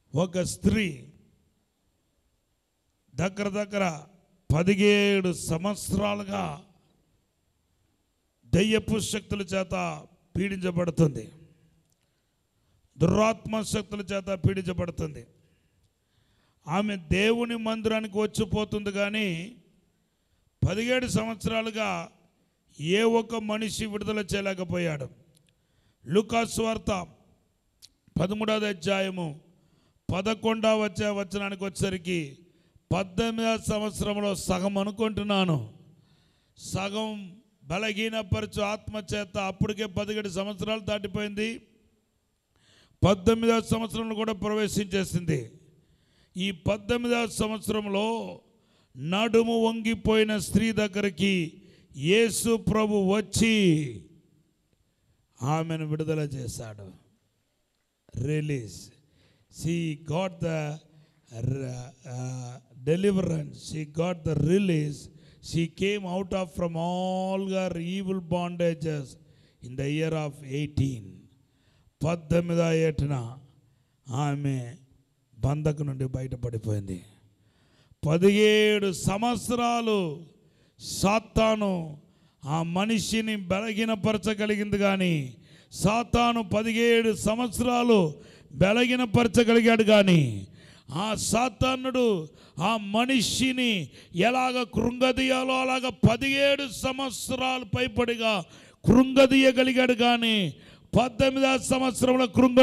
ఒక స్త్రీ దగ్గర దగ్గర పదిహేడు సంవత్సరాలుగా దయ్యపు శక్తుల చేత పీడించబడుతుంది దురాత్మ శక్తుల చేత పీడించబడుతుంది ఆమె దేవుని మందిరానికి వచ్చిపోతుంది కానీ పదిహేడు సంవత్సరాలుగా ఏ ఒక్క మనిషి విడుదల చేయలేకపోయాడు లుకాస్ వార్త పదమూడవ అధ్యాయము పదకొండవ వచ్చే వచనానికి వచ్చేసరికి పద్దెనిమిదవ సంవత్సరంలో సగం అనుకుంటున్నాను సగం బలహీనపరచు ఆత్మచేత అప్పటికే పదిహేడు సంవత్సరాలు దాటిపోయింది పద్దెనిమిదవ సంవత్సరంలో కూడా ప్రవేశించేసింది ఈ పద్దెనిమిదవ సంవత్సరంలో నడుము వంగిపోయిన స్త్రీ దగ్గరికి యేసు ప్రభు వచ్చి ఆమెను విడుదల చేశాడు release she got the deliverance she got the release she came out of from all her evil bondages in the year of eighteen పద్దెనిమిదో ఏటన ఆమె బంధకు నుండి బయటపడిపోయింది పదిహేడు సంవత్సరాలు సాతాను ఆ మనిషిని బలహీనపరచగలిగింది కానీ సాతాను పదిహేడు సంవత్సరాలు బలహీనపరచగలిగాడు కానీ ఆ సాతానుడు ఆ మనిషిని ఎలాగ కృంగదీయాలో అలాగ పదిహేడు సంవత్సరాలు పైపడిగా కృంగదీయగలిగాడు కానీ పద్దెనిమిదవ సంవత్సరంలో కృంగ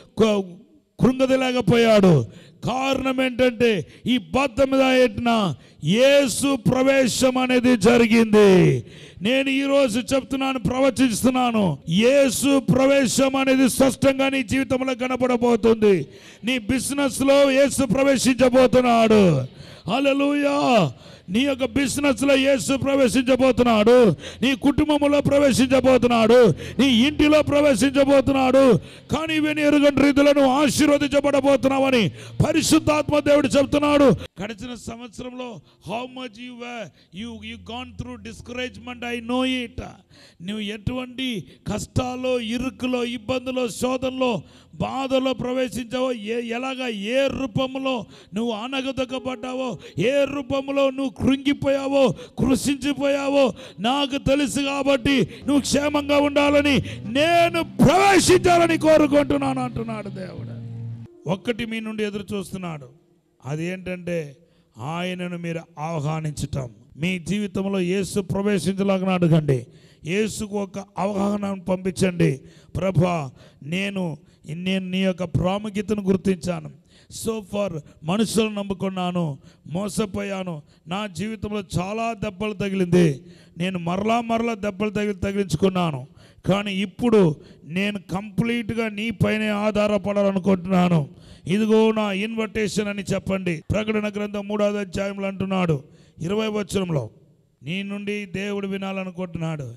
కృంగదీయలేకపోయాడు కారణం ఏంటంటే ఈ పద్దెనిమిదవ ఏటిన యేసు ప్రవేశం అనేది జరిగింది నేను ఈరోజు చెప్తున్నాను ప్రవచిస్తున్నాను యేసు ప్రవేశం అనేది స్పష్టంగా నీ జీవితంలో కనపడబోతుంది నీ బిజినెస్లో యేసు ప్రవేశించబోతున్నాడు హల్లెలూయా నీ యొక్క బిజినెస్లో యేసు ప్రవేశించబోతున్నాడు నీ కుటుంబంలో ప్రవేశించబోతున్నాడు నీ ఇంటిలో ప్రవేశించబోతున్నాడు కానీ ఇవన్నీ ఎరుగని రీతిలో నువ్వు ఆశీర్వదించబడబోతున్నావని పరిశుద్ధాత్మ దేవుడు చెప్తున్నాడు గడిచిన సంవత్సరంలో how much you you you gone through discouragement I know it నువ్వు ఎటువంటి కష్టాల్లో ఇరుకులో ఇబ్బందులో శోధనలో బాధలో ప్రవేశించావో ఏ ఎలాగా ఏ రూపంలో నువ్వు అనగదొక్కబడ్డావో ఏ రూపంలో నువ్వు కృంగిపోయావో కృషించిపోయావో నాకు తెలుసు కాబట్టి నువ్వు క్షేమంగా ఉండాలని నేను ప్రవేశించాలని కోరుకుంటున్నాను అంటున్నాడు దేవుడు ఒక్కటి మీ నుండి ఎదురు చూస్తున్నాడు అది ఏంటంటే ఆయనను మీరు ఆహ్వానించటం మీ జీవితంలో యేసు ప్రవేశించలాగా అడగండి యేసుకు ఒక అవగాహనను పంపించండి ప్రభా నేను నేను నీ యొక్క ప్రాముఖ్యతను గుర్తించాను సో ఫర్ మనుషులను నమ్ముకున్నాను మోసపోయాను నా జీవితంలో చాలా దెబ్బలు తగిలింది నేను మరలా మరలా దెబ్బలు తగిలి తగిలించుకున్నాను కానీ ఇప్పుడు నేను కంప్లీట్గా నీ పైనే ఆధారపడాలనుకుంటున్నాను ఇదిగో నా ఇన్విటేషన్ అని చెప్పండి ప్రకటన గ్రంథం మూడవ అధ్యాయంలో అంటున్నాడు ఇరవై వచనంలో నీ నుండి దేవుడు వినాలనుకుంటున్నాడు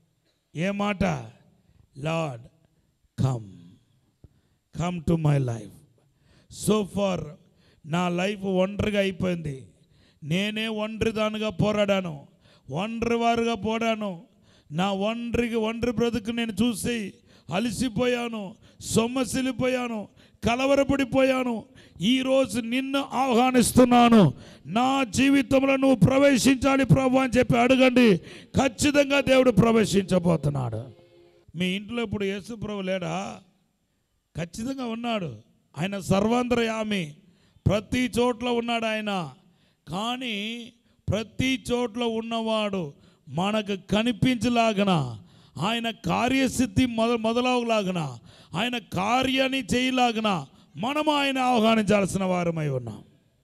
ఏ మాట Lord come come to my life so far నా లైఫ్ ఒంటరిగా అయిపోయింది నేనే ఒంటరిదానుగా పోరాడాను ఒంటరి వారుగా పోరాను నా ఒంటరికి ఒంటరి బ్రతుకు నేను చూసి అలసిపోయాను సొమ్మసిలిపోయాను కలవరపడిపోయాను ఈరోజు నిన్ను ఆహ్వానిస్తున్నాను నా జీవితంలో నువ్వు ప్రవేశించాలి ప్రభు అని చెప్పి అడగండి ఖచ్చితంగా దేవుడు ప్రవేశించబోతున్నాడు మీ ఇంట్లో ఇప్పుడు యేసు ప్రభు లేడా ఖచ్చితంగా ఉన్నాడు ఆయన సర్వాంతరయామి ప్రతి చోట్ల ఉన్నాడు ఆయన కానీ ప్రతి చోట్ల ఉన్నవాడు మనకు కనిపించలాగన ఆయన కార్యసిద్ధి మొద మొదలవలాగన ఆయన కార్యాన్ని చేయలాగన మనం ఆయన ఆహ్వానించాల్సిన వారమై ఉన్నాం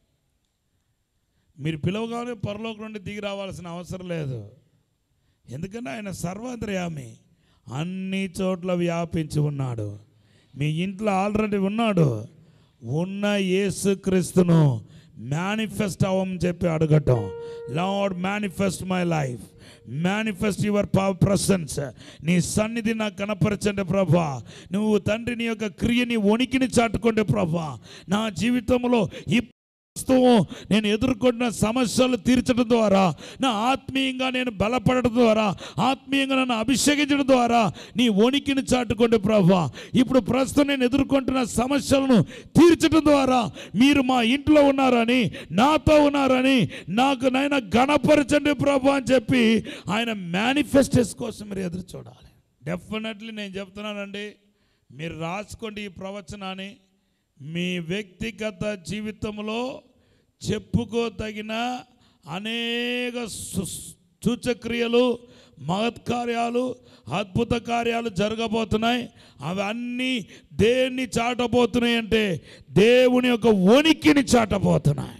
మీరు పిలవగానే పరలోకం నుండి దిగి రావాల్సిన అవసరం లేదు ఎందుకంటే ఆయన సర్వాంతర్యామి అన్ని చోట్ల వ్యాపించి ఉన్నాడు మీ ఇంట్లో ఆల్రెడీ ఉన్నాడు ఉన్న యేసుక్రీస్తును మేనిఫెస్ట్ అవ్వమని చెప్పి అడగటం Lord manifest my life manifest your presence నీ సన్నిధి నాకు కనపరచండి ప్రభా నువ్వు తండ్రి నీ యొక్క క్రియని ఉనికిని చాటుకోండి ప్రభా నా జీవితంలో ఈ ప్రస్తుతం నేను ఎదుర్కొంటున్న సమస్యలు తీర్చడం ద్వారా నా ఆత్మీయంగా నేను బలపడడం ద్వారా ఆత్మీయంగా నన్ను అభిషేకించడం ద్వారా నీ ఉనికిని చాటుకోండి ప్రభా ఇప్పుడు ప్రస్తుతం నేను ఎదుర్కొంటున్న సమస్యలను తీర్చడం ద్వారా మీరు మా ఇంట్లో ఉన్నారని నాతో ఉన్నారని నాకు నైనా గణపరచండి ప్రభా అని చెప్పి ఆయన మేనిఫెస్టేస్ కోసం మీరు ఎదురు చూడాలి డెఫినెట్లీ నేను చెప్తున్నానండి మీరు రాసుకోండి ఈ ప్రవచనాన్ని మీ వ్యక్తిగత జీవితంలో చెప్పుకోదగిన అనేక సు- సూచక్రియలు మహత్కార్యాలు అద్భుత కార్యాలు జరగబోతున్నాయి అవన్నీ దేన్ని చాటబోతున్నాయి అంటే దేవుని యొక్క ఉనికిని చాటబోతున్నాయి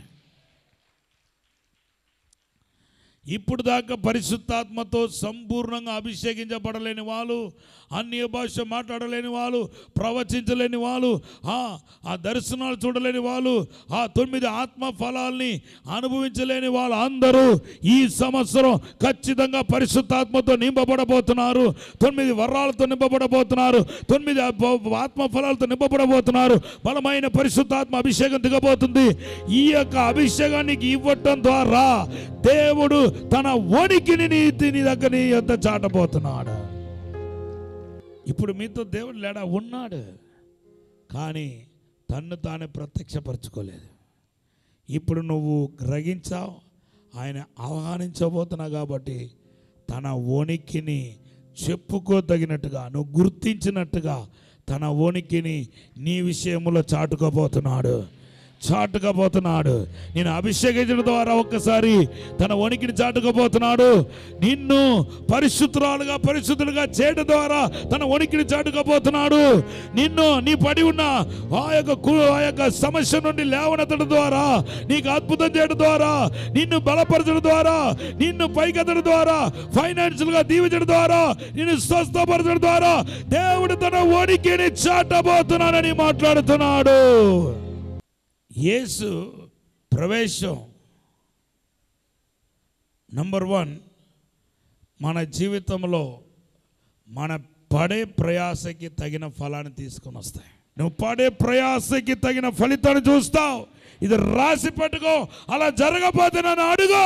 ఇప్పుడు దాకా పరిశుద్ధాత్మతో సంపూర్ణంగా అభిషేకించబడలేని వాళ్ళు అన్య భాష మాట్లాడలేని వాళ్ళు ప్రవచించలేని వాళ్ళు ఆ ఆ దర్శనాలు చూడలేని వాళ్ళు ఆ తొమ్మిది ఆత్మ ఫలాల్ని అనుభవించలేని వాళ్ళు అందరూ ఈ సంవత్సరం ఖచ్చితంగా పరిశుద్ధాత్మతో నింపబడబోతున్నారు తొమ్మిది వరాలతో నింపబడబోతున్నారు తొమ్మిది ఆ- ఆత్మ ఫలాలతో నింపబడబోతున్నారు బలమైన పరిశుద్ధాత్మ అభిషేకం దిగబోతుంది ఈ యొక్క అభిషేకానికి ఇవ్వటం ద్వారా దేవుడు తన వణికిని నీతి నీ దగ్గర నీ యొద్ద చాటబోతున్నాడు ఇప్పుడు మీతో దేవుడు లేడా ఉన్నాడు కానీ తన్ను తానే ప్రత్యక్షపరచుకోలేదు ఇప్పుడు నువ్వు గ్రహించావు ఆయన ఆహ్వానించబోతున్నావు కాబట్టి తన ఉనికిని చెప్పుకోదగినట్టుగా నువ్వు గుర్తించినట్టుగా తన ఉనికిని నీ విషయంలో చాటుకోబోతున్నాడు చాటుకోబోతున్నాడు నేను అభిషేకించడం ద్వారా ఒక్కసారి తన ఉనికిని చాటుకోబోతున్నాడు నిన్ను పరిశుద్ధురాలుగా పరిశుద్ధులుగా చేయడం ద్వారా తన ఉనికిని చాటుకోబోతున్నాడు నిన్ను నీ పడి ఉన్న ఆ యొక్క కు- ఆ యొక్క సమస్య నుండి లేవనెత్తడం ద్వారా నీకు అద్భుతం చేయడం ద్వారా నిన్ను బలపరచడం ద్వారా నిన్ను పైకెత్తడం ద్వారా ఫైనాన్షియల్ గా దీవించడం ద్వారా నిన్ను స్వస్థపరచడం ద్వారా దేవుడు తన ఉనికిని చాటబోతున్నానని మాట్లాడుతున్నాడు యేసు ప్రవేశం నంబర్ వన్ మన జీవితంలో మన పడే ప్రయాసకి తగిన ఫలాన్ని తీసుకొని వస్తాయి నువ్వు పడే ప్రయాసకి తగిన ఫలితాన్ని చూస్తావు ఇది రాసి పెట్టుకో అలా జరగబోతే నన్ను అడుగు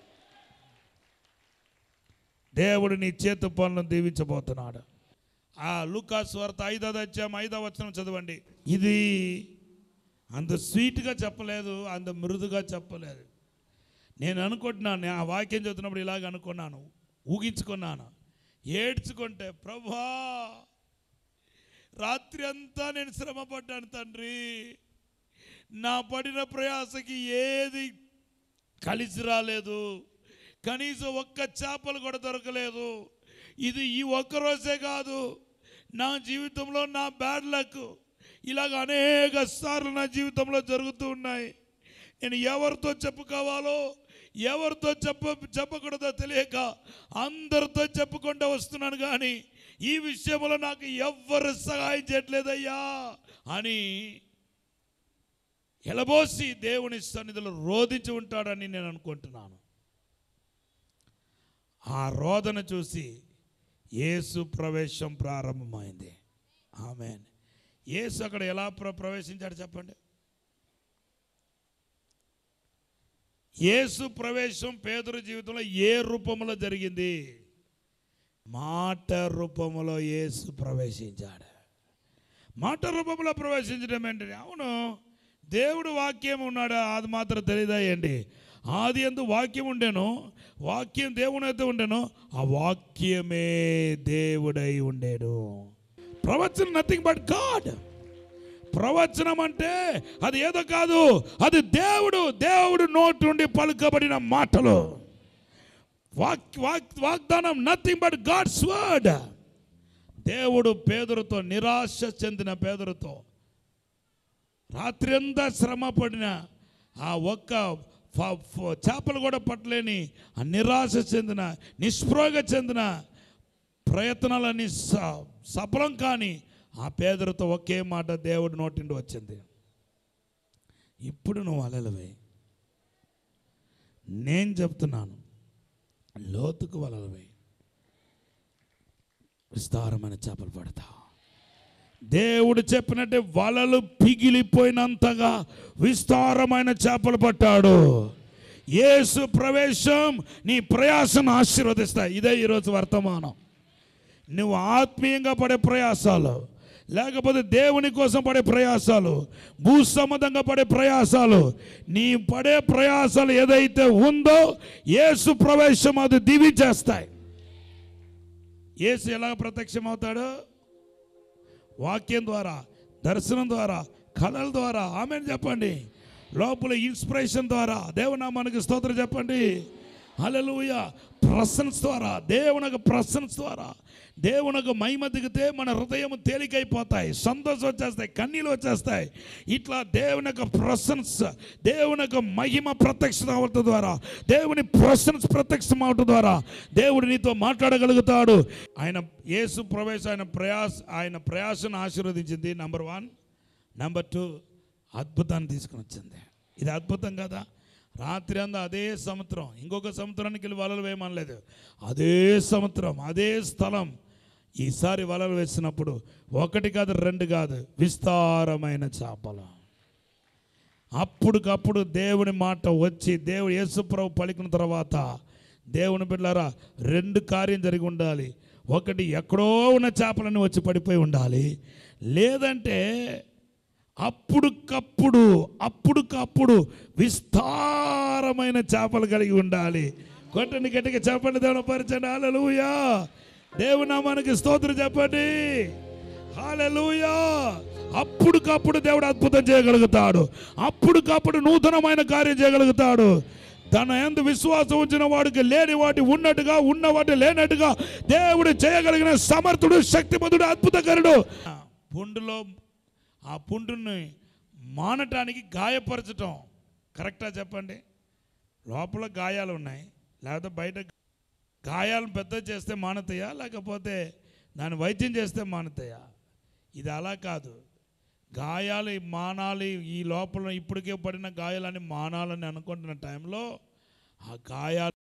దేవుడు నీ చేతు పనులను దీవించబోతున్నాడు ఆ లూకాస్ వార్త ఐదో అధ్యాయం ఐదో వచనం చదవండి ఇది అంత స్వీట్గా చెప్పలేదు అంత మృదుగా చెప్పలేదు నేను అనుకుంటున్నాను నేను ఆ వాక్యం చదువుతున్నప్పుడు ఇలాగ అనుకున్నాను ఊగించుకున్నాను ఏడ్చుకుంటే ప్రభా రాత్రి అంతా నేను శ్రమ పడ్డాను తండ్రి నా పడిన ప్రయాసకి ఏది కలిసి రాలేదు కనీసం ఒక్క చేపలు కూడా దొరకలేదు ఇది ఈ ఒక్క రోజే కాదు నా జీవితంలో నా బ్యాడ్ లక్ ఇలాగ అనేక సార్లు నా జీవితంలో జరుగుతూ ఉన్నాయి నేను ఎవరితో చెప్పుకోవాలో ఎవరితో చెప్ప చెప్పకూడదో తెలియక అందరితో చెప్పుకుంటూ వస్తున్నాను కానీ ఈ విషయంలో నాకు ఎవ్వరు సహాయం చేయట్లేదయ్యా అని ఎలబోసి దేవుని సన్నిధిలో రోధించి ఉంటాడని నేను అనుకుంటున్నాను ఆ రోదన చూసి యేసు ప్రవేశం ప్రారంభమైంది ఆమె యేసు అక్కడ ఎలా ప్ర ప్రవేశించాడు చెప్పండి యేసు ప్రవేశం పేదరు జీవితంలో ఏ రూపంలో జరిగింది మాట రూపంలో యేసు ప్రవేశించాడు మాట రూపంలో ప్రవేశించడం ఏంటి అవును దేవుడు వాక్యం ఉన్నాడా అది మాత్రం తెలియదాయండి ఆది ఎందు వాక్యం ఉండేను వాక్యం దేవుని అయితే ఉండేను ఆ వాక్యమే దేవుడై ఉండేను ప్రవచనం నథింగ్ బట్ గాడ్ ప్రవచనం అంటే అది ఏదో కాదు అది దేవుడు దేవుడు నోటి నుండి పలుకబడిన మాటలు వాక్ వాక్ వాగ్దానం నథింగ్ బట్ గాడ్స్ వర్డ్ దేవుడు పేదరుతో నిరాశ చెందిన పేదరుతో రాత్రి అంతా శ్రమ పడిన ఆ ఒక్క ఫ- ఫ- చేపలు కూడా పట్టలేని ఆ నిరాశ చెందిన నిస్పృహగా చెందిన ప్రయత్నాలన్నీ స- సఫలం కానీ ఆ పేదరితో ఒకే మాట దేవుడు నోటి నుండి వచ్చింది ఇప్పుడు నువ్వు అలలవే నేను చెప్తున్నాను లోతుకు వలలవే విస్తారమైన చేపలు పడతావు దేవుడు చెప్పినట్టే వలలు పిగిలిపోయినంతగా విస్తారమైన చేపలు పట్టాడు యేసు ప్రవేశం నీ ప్రయాసం ఆశీర్వదిస్తాయి ఇదే ఈరోజు వర్తమానం నువ్వు ఆత్మీయంగా పడే ప్రయాసాలు లేకపోతే దేవుని కోసం పడే ప్రయాసాలు భూసమ్మతంగా పడే ప్రయాసాలు నీ పడే ప్రయాసాలు ఏదైతే ఉందో యేసు ప్రవేశం అది దివి చేస్తాయి యేసు ఎలా ప్రత్యక్షమవుతాడు వాక్యం ద్వారా దర్శనం ద్వారా కళల ద్వారా ఆమె చెప్పండి లోపల ఇన్స్పిరేషన్ ద్వారా దేవునామానికి స్తోత్రం చెప్పండి హల్లెలూయ ప్రసన్స్ ద్వారా దేవునకు ప్రసన్స్ ద్వారా దేవునకు మహిమ దిగితే మన హృదయం తేలికైపోతాయి సంతోషం వచ్చేస్తాయి కన్నీళ్ళు వచ్చేస్తాయి ఇట్లా దేవుని యొక్క ప్రసన్స్ దేవుని యొక్క మహిమ ప్రత్యక్షం అవటం ద్వారా దేవుని ప్రసన్స్ ప్రత్యక్షం అవటం ద్వారా దేవుడు నీతో మాట్లాడగలుగుతాడు ఆయన యేసు ప్రవేశ ఆయన ప్రయాస ఆయన ప్రయాసను ఆశీర్వదించింది నంబర్ వన్ నెంబర్ టూ అద్భుతాన్ని తీసుకుని వచ్చింది ఇది అద్భుతం కదా రాత్రి అంతా అదే సముద్రం ఇంకొక సముద్రానికి వెళ్ళి వలలు వేయమనలేదు అదే సముద్రం అదే స్థలం ఈసారి వలలు వేసినప్పుడు ఒకటి కాదు రెండు కాదు విస్తారమైన చేపలు అప్పుడుకప్పుడు దేవుని మాట వచ్చి దేవుడు యేసుప్రభు పలికిన తర్వాత దేవుని బిడ్డారా రెండు కార్యం జరిగి ఉండాలి ఒకటి ఎక్కడో ఉన్న చేపలని వచ్చి పడిపోయి ఉండాలి లేదంటే అప్పుడుకప్పుడు అప్పుడుకప్పుడు విస్తారమైన చేపలు కలిగి ఉండాలి కొట్టండి గట్టిగా చెప్పండి దేవుని పరిచండి హాలూయా దేవునామానికి స్తోత్రం చెప్పండి హాలూయా అప్పుడుకప్పుడు దేవుడు అద్భుతం చేయగలుగుతాడు అప్పుడుకప్పుడు నూతనమైన కార్యం చేయగలుగుతాడు తన ఎందు విశ్వాసం ఉంచిన వాడికి లేని వాటి ఉన్నట్టుగా ఉన్న వాటి లేనట్టుగా దేవుడు చేయగలిగిన సమర్థుడు శక్తిమంతుడు అద్భుతకరుడు పుండులో ఆ పుండుని మానటానికి గాయపరచటం కరెక్టా చెప్పండి లోపల గాయాలు ఉన్నాయి లేకపోతే బయట గాయాలను పెద్ద చేస్తే మానతాయా లేకపోతే దాన్ని వైద్యం చేస్తే మానతాయా ఇది అలా కాదు గాయాలు మానాలి ఈ లోపల ఇప్పటికే పడిన గాయాలని మానాలని అనుకుంటున్న టైంలో ఆ గాయాలు